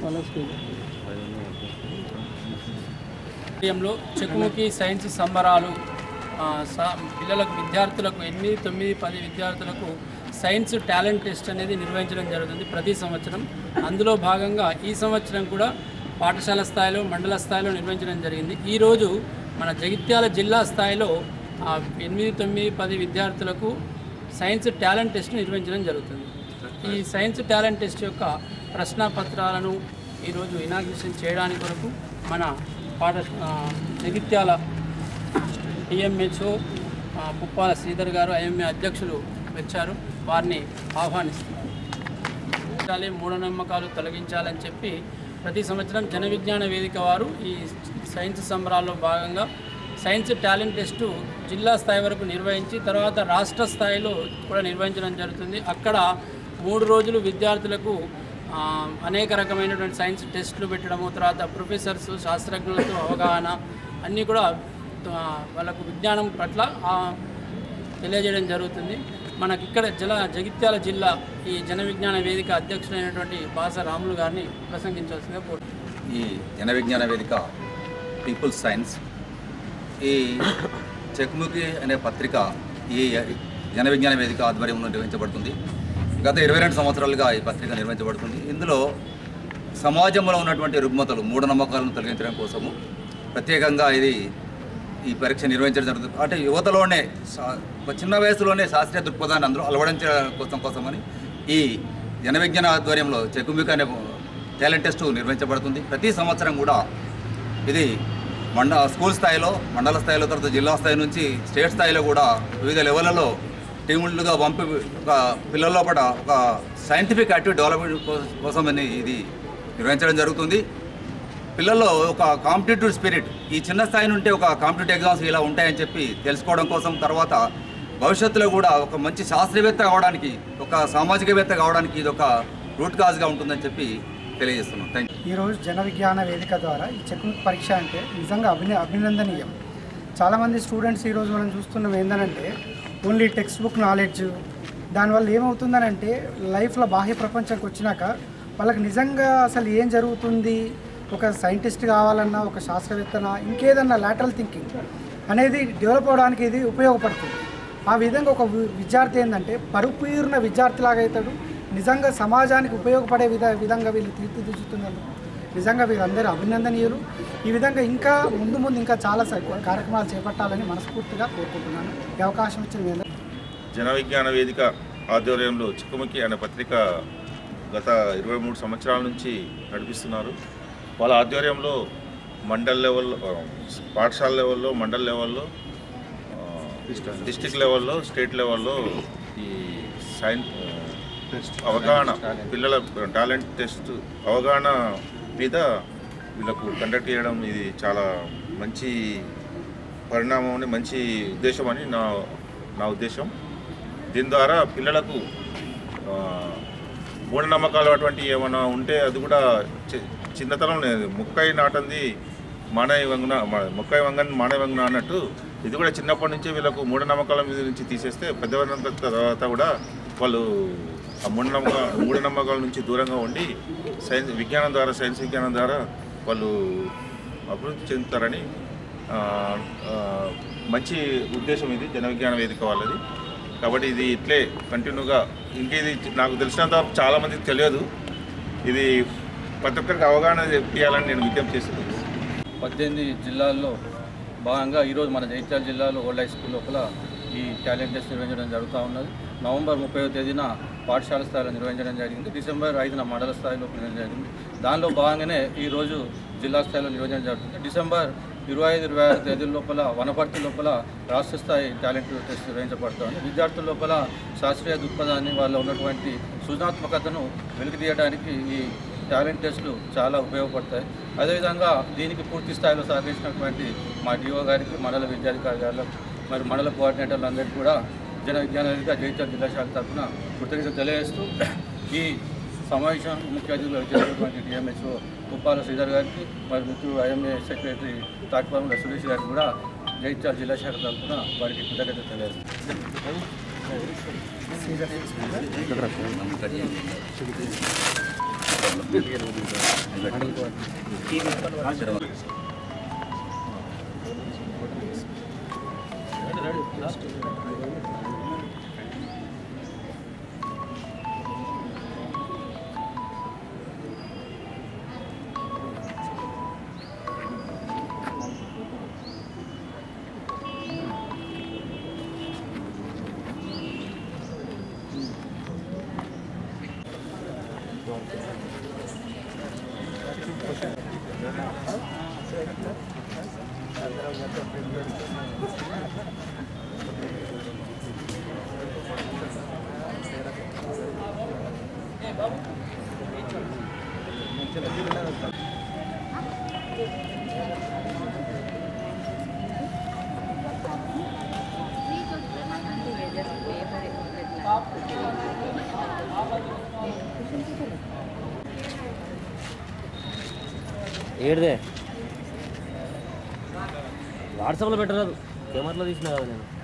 ఆధ్వర్యంలో చెకుముకి సైన్స్ సంబరాలు ఆ, సా- పిల్లలకు విద్యార్థులకు ఎనిమిది తొమ్మిది పది విద్యార్థులకు సైన్స్ టాలెంట్ టెస్ట్ అనేది నిర్వహించడం జరుగుతుంది ప్రతి సంవత్సరం అందులో భాగంగా ఈ సంవత్సరం కూడా పాఠశాల స్థాయిలో మండల స్థాయిలో నిర్వహించడం జరిగింది ఈరోజు మన జగిత్యాల జిల్లా స్థాయిలో ఆ, ఎనిమిది తొమ్మిది పది విద్యార్థులకు సైన్స్ టాలెంట్ టెస్ట్ నిర్వహించడం జరుగుతుంది ఈ సైన్స్ టాలెంట్ టెస్ట్ యొక్క ప్రశ్నపత్రాలను ఈరోజు ఇనాగ్రేషన్ చేయడానికి కొరకు మన పాఠ ఆ, జగిత్యాల టిఎంహెచ్ఓ పుప్పాల శ్రీధర్ గారు ఐఎంఏ అధ్యక్షులు వచ్చారు వారిని ఆహ్వానిస్తున్నారు తొలగించాలి మూఢనమ్మకాలు తొలగించాలని చెప్పి ప్రతి సంవత్సరం జన విజ్ఞాన వేదిక వారు ఈ సైన్స్ సంబరాల్లో భాగంగా సైన్స్ టాలెంట్ టెస్టు జిల్లా స్థాయి వరకు నిర్వహించి తర్వాత రాష్ట్ర స్థాయిలో కూడా నిర్వహించడం జరుగుతుంది అక్కడ మూడు రోజులు విద్యార్థులకు ఆ, అనేక రకమైనటువంటి సైన్స్ టెస్టులు పెట్టడము తర్వాత ప్రొఫెసర్స్ శాస్త్రజ్ఞులతో అవగాహన అన్నీ కూడా ఆ, వాళ్ళకు విజ్ఞానం పట్ల ఆ, తెలియజేయడం జరుగుతుంది మనకి ఇక్కడ జిల్లా జగిత్యాల జిల్లా ఈ జన విజ్ఞాన వేదిక అధ్యక్షుడైనటువంటి బాస రాములు గారిని ప్రసంగించాల్సిందిగా కోరుతున్నాను ఈ జన విజ్ఞాన వేదిక పీపుల్స్ సైన్స్ ఈ చెక్ముకి అనే పత్రిక ఈ జన విజ్ఞాన వేదిక ఆధ్వర్యంలో నిర్వహించబడుతుంది గత ఇరవై రెండు సంవత్సరాలుగా ఈ పత్రిక నిర్వహించబడుతుంది ఇందులో సమాజంలో ఉన్నటువంటి రుగ్మతలు మూఢనమ్మకాలను తొలగించడం కోసము ప్రత్యేకంగా ఇది ఈ పరీక్ష నిర్వహించడం జరుగుతుంది అంటే యువతలోనే శా- ఒక చిన్న వయసులోనే శాస్త్రీయ దృక్పథాన్ని అందరూ అలవడించడం కోసం కోసమని ఈ జన విజ్ఞాన ఆధ్వర్యంలో చెకుమిక అనే టాలెంట్ టెస్ట్ నిర్వహించబడుతుంది ప్రతి సంవత్సరం కూడా ఇది మండ స్కూల్ స్థాయిలో మండల స్థాయిలో తర్వాత జిల్లా స్థాయి నుంచి స్టేట్ స్థాయిలో కూడా వివిధ లెవెళ్లలో టీములుగా పంపి ఒక పిల్లల లోపల ఒక సైంటిఫిక్ యాక్టివ్ డెవలప్మెంట్ కో- కోసమని ఇది నిర్వహించడం జరుగుతుంది పిల్లల్లో ఒక కాంపిటేటివ్ స్పిరిట్ ఈ చిన్న స్థాయి నుండి ఒక కాంపిటేటివ్ ఎగ్జామ్స్ ఇలా ఉంటాయని చెప్పి తెలుసుకోవడం కోసం తర్వాత భవిష్యత్తులో కూడా ఒక మంచి శాస్త్రవేత్త కావడానికి ఒక సామాజికవేత్త కావడానికి ఇది ఒక రూట్ కాజ్గా ఉంటుందని చెప్పి తెలియజేస్తున్నాం థ్యాంక్ యూ ఈరోజు జన విజ్ఞాన వేదిక ద్వారా ఈ చెక్ముక్ పరీక్ష అంటే నిజంగా అభిన అభినందనీయం చాలామంది స్టూడెంట్స్ ఈరోజు మనం చూస్తున్నాం ఏంటంటే ఓన్లీ టెక్స్ట్ బుక్ నాలెడ్జ్ దానివల్ల ఏమవుతుందనంటే లైఫ్లో బాహ్య ప్రపంచంకి వచ్చినాక వాళ్ళకి నిజంగా అసలు ఏం జరుగుతుంది ఒక సైంటిస్ట్ కావాలన్నా ఒక శాస్త్రవేత్తనా ఇంకేదన్నా లాటరల్ థింకింగ్ అనేది డెవలప్ అవడానికి ఇది ఉపయోగపడుతుంది ఆ విధంగా ఒక వి- విద్యార్థి ఏంటంటే పరుపూర్ణ విద్యార్థిలాగా అవుతాడు నిజంగా సమాజానికి ఉపయోగపడే విధ విధంగా వీళ్ళు తీర్చిదిద్దుతున్నందుకు నిజంగా వీరందరూ అభినందనీయులు ఈ విధంగా ఇంకా ముందు ముందు ఇంకా చాలా స- కార్యక్రమాలు చేపట్టాలని మనస్ఫూర్తిగా కోరుకుంటున్నాను ఈ అవకాశం ఇచ్చిన మీ అందరికీ జన విజ్ఞాన వేదిక ఆధ్వర్యంలో చిక్కుముకి అనే పత్రిక గత ఇరవై మూడు సంవత్సరాల నుంచి నడిపిస్తున్నారు వాళ్ళ ఆధ్వర్యంలో మండల్ లెవెల్లో ఆ, పాఠశాల లెవెల్లో మండల్ లెవెల్లో డిస్టిక్ లెవెల్లో స్టేట్ లెవెల్లో ఈ సైన్స్ అవగాహన పిల్లల టాలెంట్ టెస్ట్ అవగాహన మీద వీళ్ళకు కండక్ట్ చేయడం ఇది చాలా మంచి పరిణామం అని మంచి ఉద్దేశం అని నా నా ఉద్దేశం దీని ద్వారా పిల్లలకు ఆ, మూఢనమ్మకాలు అటువంటి ఏమైనా ఉంటే అది కూడా చి- చిన్నతనం లేదు ముక్కై నాటంది మానవ వంగున మా- ముక్కై వంగని మానవ వంగున అన్నట్టు ఇది కూడా చిన్నప్పటి నుంచి వీళ్ళకు మూఢనమ్మకాల మీద నుంచి తీసేస్తే పెద్దవైన తర్వాత కూడా వాళ్ళు ఆ మూఢనమ్మక మూఢనమ్మకాల నుంచి దూరంగా ఉండి సైన్స్ విజ్ఞానం ద్వారా సైన్స్ విజ్ఞానం ద్వారా వాళ్ళు అభివృద్ధి చెందుతారని ఆ, ఆ, మంచి ఉద్దేశం ఇది జన విజ్ఞాన వేదిక వాళ్ళది కాబట్టి ఇది ఇట్లే కంటిన్యూగా ఇంకా ఇది నాకు తెలిసినంత వరకు చాలామందికి తెలియదు ఇది ప్రతి ఒక్కరికి అవగాహన తెప్పియాలని నేను విజ్ఞప్తి చేస్తున్నాను పద్దెనిమిది జిల్లాల్లో భాగంగా ఈరోజు మన జగిత్యాల జిల్లాలో ఓల్డ్ హై స్కూల్ లోపల ఈ టాలెంట్ టెస్ట్ నిర్వహించడం జరుగుతూ ఉన్నది నవంబర్ ముప్పై తేదీన పాఠశాల స్థాయిలో నిర్వహించడం జరిగింది డిసెంబర్ ఐదున మండల స్థాయిలో నిర్వహించడం జరిగింది దానిలో భాగంగానే ఈరోజు జిల్లా స్థాయిలో నిర్వహించడం జరుగుతుంది డిసెంబర్ ఇరవై ఐదు ఇరవై ఆరు తేదీల లోపల వనపర్తి లోపల రాష్ట్ర స్థాయి టాలెంట్ టెస్ట్ నిర్వహించబడుతుంది విద్యార్థుల లోపల శాస్త్రీయ దృక్పథాన్ని వాళ్ళ ఉన్నటువంటి సృజనాత్మకతను వెలికి తీయడానికి ఈ టాలెంట్ టెస్టులు చాలా ఉపయోగపడతాయి అదేవిధంగా దీనికి పూర్తి స్థాయిలో సహకరించినటువంటి మా డిఓ గారికి మండల విద్యాధికారి గారికి మరి మండల కోఆర్డినేటర్లు అందరికీ కూడా జన విజ్ఞాన వేదిక జగిత్యాల జిల్లా శాఖ తరఫున కృతజ్ఞత తెలియజేస్తూ ఈ సమావేశం ముఖ్య అతిథులు వచ్చేటటువంటి డిఎంహెచ్ఓ ఉప్పాల శ్రీధర్ గారికి మరి మిత్రుడు ఐఎంఏ సెక్రటరీ తాటిపాలెం సురేష్ గారికి కూడా జగిత్యాల జిల్లా శాఖ తరఫున వారికి కృతజ్ఞత తెలియజేస్తాం ఏడిదే వాట్సాప్లో పెట్టరాదు కెమెరాలో తీసినా కదా నేను